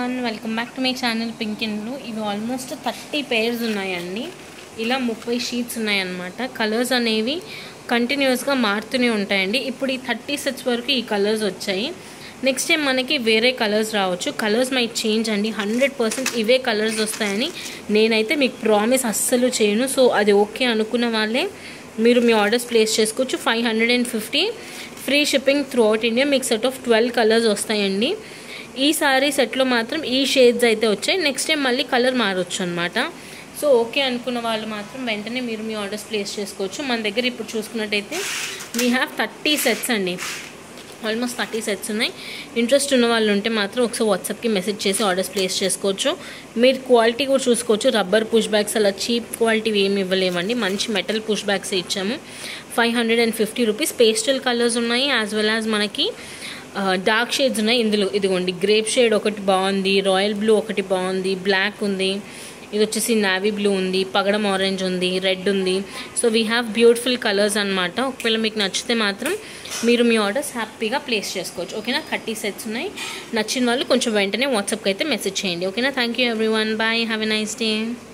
everyone welcome back to my channel pink and blue ఇవి almost thirty pairs ఉన్నాయండి ఇలా ముప్పై షీట్స్ ఉన్నాయన్నమాట కలర్స్ అనేవి కంటిన్యూస్గా మారుతూనే ఉంటాయండి ఇప్పుడు ఈ థర్టీ సెట్స్ వరకు ఈ కలర్స్ వచ్చాయి నెక్స్ట్ టైం మనకి వేరే కలర్స్ రావచ్చు కలర్స్ మై చేంజ్ అండి హండ్రెడ్ పర్సెంట్ ఇవే కలర్స్ వస్తాయని నేనైతే మీకు ప్రామిస్ అస్సలు చేయను సో అది ఓకే అనుకున్న వాళ్ళే మీరు మీ ఆర్డర్స్ ప్లేస్ చేసుకోవచ్చు five hundred and fifty free shipping throughout India మీకు సెట్ ఆఫ్ ట్వెల్వ్ కలర్స్ వస్తాయండి ఈ సారీ సెట్లో మాత్రం ఈ షేడ్స్ అయితే వచ్చాయి నెక్స్ట్ టైం మళ్ళీ కలర్ మారొచ్చు అనమాట సో ఓకే అనుకున్న వాళ్ళు మాత్రం వెంటనే మీరు మీ ఆర్డర్స్ ప్లేస్ చేసుకోవచ్చు మన దగ్గర ఇప్పుడు చూసుకున్నట్టయితే వీ హ్యావ్ థర్టీ సెట్స్ అండి ఆల్మోస్ట్ థర్టీ సెట్స్ ఉన్నాయి ఇంట్రెస్ట్ ఉన్న వాళ్ళు ఉంటే మాత్రం ఒకసారి వాట్సాప్కి మెసేజ్ చేసి ఆర్డర్స్ ప్లేస్ చేసుకోవచ్చు మీరు క్వాలిటీ కూడా చూసుకోవచ్చు రబ్బర్ పుష్ బ్యాగ్స్ అలా చీప్ క్వాలిటీ ఏమి ఇవ్వలేమండి మంచి మెటల్ పుష్ బ్యాగ్స్ ఇచ్చాము five hundred and fifty rupees pastel colours ఉన్నాయి యాజ్ వెల్ యాజ్ మనకి డార్క్ షేడ్స్ ఉన్నాయి ఇందులో ఇదిగోండి గ్రేప్ షేడ్ ఒకటి బాగుంది రాయల్ బ్లూ ఒకటి బాగుంది బ్లాక్ ఉంది ఇది వచ్చేసి నావీ బ్లూ ఉంది పగడం ఆరెంజ్ ఉంది రెడ్ ఉంది so we have beautiful colours అనమాట ఒకవేళ మీకు నచ్చితే మాత్రం మీరు మీ ఆర్డర్స్ హ్యాపీగా ప్లేస్ చేసుకోవచ్చు ఓకేనా థర్టీ సెట్స్ ఉన్నాయి నచ్చిన వాళ్ళు కొంచెం వెంటనే వాట్సాప్కి అయితే మెసేజ్ చేయండి ఓకేనా thank you every one bye have a nice day